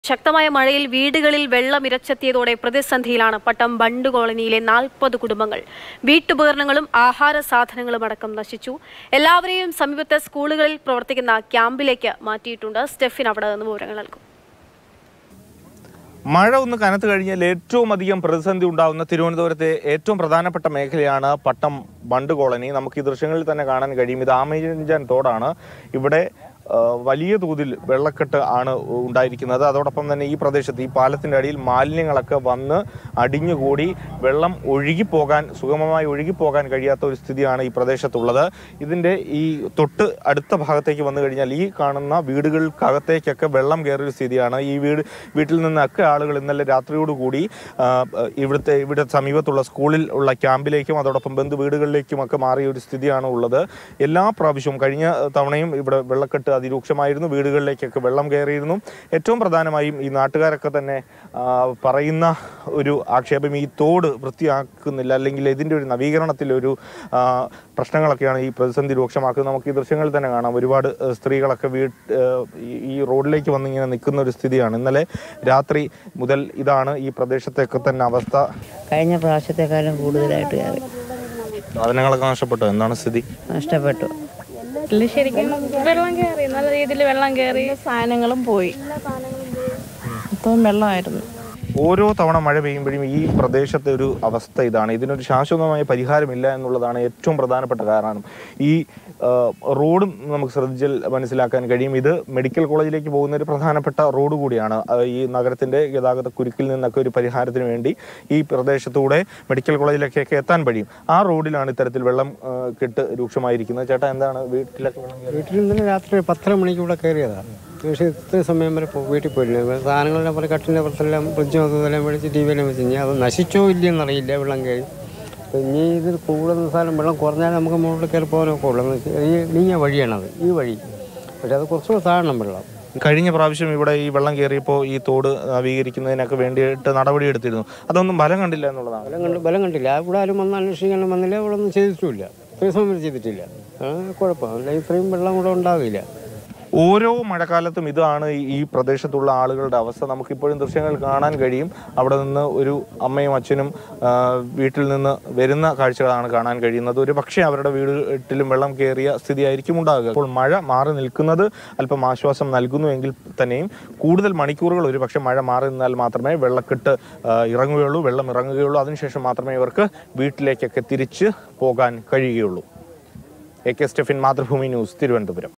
ശക്തമായ മഴയിൽ വീടുകളിൽ വെള്ളം ഇരച്ചെത്തിയതോടെ പ്രതിസന്ധിയിലാണ് പട്ടം ബണ്ട് കോളനിയിലെ നാൽപ്പത് കുടുംബങ്ങൾ വീട്ടുപകരണങ്ങളും ആഹാര സാധനങ്ങളും അടക്കം നശിച്ചു എല്ലാവരെയും സമീപത്തെ സ്കൂളുകളിൽ പ്രവർത്തിക്കുന്ന ക്യാമ്പിലേക്ക് മാറ്റിയിട്ടുണ്ട് സ്റ്റെഫിൻ അവിടെ നിന്ന് വിവരങ്ങൾ നൽകും മഴ ഒന്ന് കനത്തു കഴിഞ്ഞാൽ ഏറ്റവും അധികം പ്രതിസന്ധി ഉണ്ടാകുന്ന തിരുവനന്തപുരത്തെ ഏറ്റവും പ്രധാനപ്പെട്ട മേഖലയാണ് പട്ടം ബണ്ട് കോളനി നമുക്ക് ഈ ദൃശ്യങ്ങളിൽ തന്നെ കാണാൻ കഴിയും ഇത് ആമയിഞ്ചൻ തോടാണ് ഇവിടെ ആ, വലിയ തോതിൽ വെള്ളക്കെട്ട് ആണ് ഉണ്ടായിരിക്കുന്നത് അതോടൊപ്പം തന്നെ ഈ പ്രദേശത്ത് ഈ പാലത്തിൻ്റെ അടിയിൽ മാലിന്യങ്ങളൊക്കെ വന്ന് അടിഞ്ഞുകൂടി വെള്ളം ഒഴുകിപ്പോകാൻ സുഗമമായി ഒഴുകിപ്പോകാൻ കഴിയാത്ത ഒരു സ്ഥിതിയാണ് ഈ പ്രദേശത്തുള്ളത് ഇതിൻ്റെ ഈ തൊട്ട് അടുത്ത ഭാഗത്തേക്ക് വന്നു കഴിഞ്ഞാൽ ഈ കാണുന്ന വീടുകൾക്കകത്തേക്കൊക്കെ വെള്ളം കയറിയ സ്ഥിതിയാണ് ഈ വീട് വീട്ടിൽ നിന്നൊക്കെ ആളുകൾ ഇന്നലെ രാത്രിയോടുകൂടി ആ, ഇവിടുത്തെ ഇവിടെ സമീപത്തുള്ള സ്കൂളിൽ ഉള്ള ക്യാമ്പിലേക്കും അതോടൊപ്പം ബന്ധു വീടുകളിലേക്കും ഒക്കെ മാറിയ ഒരു സ്ഥിതിയാണ് ഉള്ളത് എല്ലാ പ്രാവശ്യവും കഴിഞ്ഞ തവണയും ഇവിടെ വെള്ളക്കെട്ട് അതിരൂക്ഷമായിരുന്നു വീടുകളിലേക്കൊക്കെ വെള്ളം കയറിയിരുന്നു ഏറ്റവും പ്രധാനമായും ഈ നാട്ടുകാരൊക്കെ തന്നെ ആ, പറയുന്ന ഒരു ആക്ഷേപം ഈ തോട് വൃത്തിയാക്കുന്നില്ല അല്ലെങ്കിൽ ഇതിൻ്റെ ഒരു നവീകരണത്തിൽ ഒരു ആ, പ്രശ്നങ്ങളൊക്കെയാണ് ഈ പ്രതിസന്ധി രൂക്ഷമാക്കുന്നത് നമുക്ക് ഈ ദൃശ്യങ്ങളിൽ തന്നെ കാണാം ഒരുപാട് ഏഹ്, സ്ത്രീകളൊക്കെ വീട്ട് ഏഹ്, ഈ- ഈ റോഡിലേക്ക് വന്ന് ഇങ്ങനെ നിൽക്കുന്ന ഒരു സ്ഥിതിയാണ് ഇന്നലെ രാത്രി മുതൽ ഇതാണ് ഈ പ്രദേശത്തൊക്കെ തന്നെ അവസ്ഥ കഴിഞ്ഞ പ്രാവശ്യത്തെക്കാളും കൂടുതലായിട്ട് കയറി സാധനങ്ങളൊക്കെ നഷ്ടപ്പെട്ടു എന്താണ് സ്ഥിതി നഷ്ടപ്പെട്ടു വീട്ടില് ശരിക്കും വെള്ളം കയറി നല്ല രീതിയിൽ വെള്ളം കയറി സാധനങ്ങളും പോയി മൊത്തം വെള്ളമായിരുന്നു ഓരോ തവണ മഴ പെയ്യുമ്പോഴും ഈ പ്രദേശത്തെ ഒരു അവസ്ഥ ഇതാണ് ഇതിനൊരു ശാശ്വതമായ പരിഹാരമില്ല എന്നുള്ളതാണ് ഏറ്റവും പ്രധാനപ്പെട്ട കാരണം ഈ ആ, റോഡും നമുക്ക് ശ്രദ്ധിച്ചാൽ മനസ്സിലാക്കാൻ കഴിയും ഇത് മെഡിക്കൽ കോളേജിലേക്ക് പോകുന്ന ഒരു പ്രധാനപ്പെട്ട റോഡ് കൂടിയാണ് ആ, ഈ നഗരത്തിന്റെ ഗതാഗത കുരുക്കിൽ നിന്നൊക്കെ ഒരു പരിഹാരത്തിന് വേണ്ടി ഈ പ്രദേശത്തൂടെ മെഡിക്കൽ കോളേജിലേക്കൊക്കെ എത്താൻ കഴിയും ആ റോഡിലാണ് ഇത്തരത്തിൽ വെള്ളം ആ, കെട്ട് രൂക്ഷമായിരിക്കുന്നത് ചേട്ടാ എന്താണ് വീട്ടിലൊക്കെ വെള്ളം കയറി? വീട്ടിൽ ഇന്നലെ രാത്രി പത്തര മണിക്ക് ഇവിടെ കയറിയതാണ് പക്ഷേ ഇത്രയും സമയം വരെ പോ- വീട്ടിൽ പോയില്ല സാധനങ്ങളെല്ലാം പോലെ കട്ടിൻ്റെ പുറത്തെല്ലാം ഫ്രിഡ്ജും അതുമെല്ലാം മേടിച്ച് ടി വിയിലും വെച്ച് കഴിഞ്ഞാൽ അത് നശിച്ചോ ഇല്ലയെന്ന് അറിയില്ല വെള്ളം കയറി അപ്പോൾ ഇനി ഇതിൽ കൂടുതൽ സ്ഥലം വെള്ളം കുറഞ്ഞാൽ നമുക്ക് മുകളിൽ കയറി പോകാനൊക്കെ ഉള്ളൂ എന്ന് വെച്ചാൽ ഈ നീങ്ങിയ വഴിയാണത് ഈ വഴി പക്ഷേ അത് കുറച്ചുകൂടെ താഴണം വെള്ളം കഴിഞ്ഞ പ്രാവശ്യം ഇവിടെ ഈ വെള്ളം കയറിയപ്പോൾ ഈ തോട് നവീകരിക്കുന്നതിനൊക്കെ വേണ്ടിയിട്ട് നടപടി എടുത്തിരുന്നു അതൊന്നും ഫലം കണ്ടില്ല എന്നുള്ളതാണ് ബലം കണ്ട് ബലം കണ്ടില്ല ഇവിടെ ആരും വന്ന് അന്വേഷിക്കാനും വന്നില്ല ഇവിടെ ഒന്നും ചെയ്തിട്ടുമില്ല ഇത്രയും സമയം വരെ ചെയ്തിട്ടില്ല ആ, കുഴപ്പമില്ല ഇത്രയും വെള്ളം കൂടെ ഉണ്ടാവില്ല ഓരോ മഴക്കാലത്തും ഇതാണ് ഈ- ഈ പ്രദേശത്തുള്ള ആളുകളുടെ അവസ്ഥ നമുക്കിപ്പോഴും ദൃശ്യങ്ങൾ കാണാൻ കഴിയും അവിടെ നിന്ന് ഒരു അമ്മയും അച്ഛനും ആ, വീട്ടിൽ നിന്ന് വരുന്ന കാഴ്ചകളാണ് കാണാൻ കഴിയുന്നത് ഒരു പക്ഷേ അവരുടെ വീട്ടിലും വെള്ളം കയറിയ സ്ഥിതിയായിരിക്കും ഉണ്ടാകുക അപ്പോൾ മഴ മാറി നിൽക്കുന്നത് അല്പം ആശ്വാസം നൽകുന്നുവെങ്കിൽ തന്നെയും കൂടുതൽ മണിക്കൂറുകൾ ഒരു പക്ഷേ മഴ മാറി നിന്നാൽ മാത്രമേ വെള്ളക്കെട്ട് ആ, ഇറങ്ങുകയുള്ളൂ വെള്ളം ഇറങ്ങുകയുള്ളൂ അതിനുശേഷം മാത്രമേ ഇവർക്ക് വീട്ടിലേക്കൊക്കെ തിരിച്ച് പോകാൻ കഴിയുകയുള്ളൂ A K Stefin Mathrubhumi news Thiruvananthapuram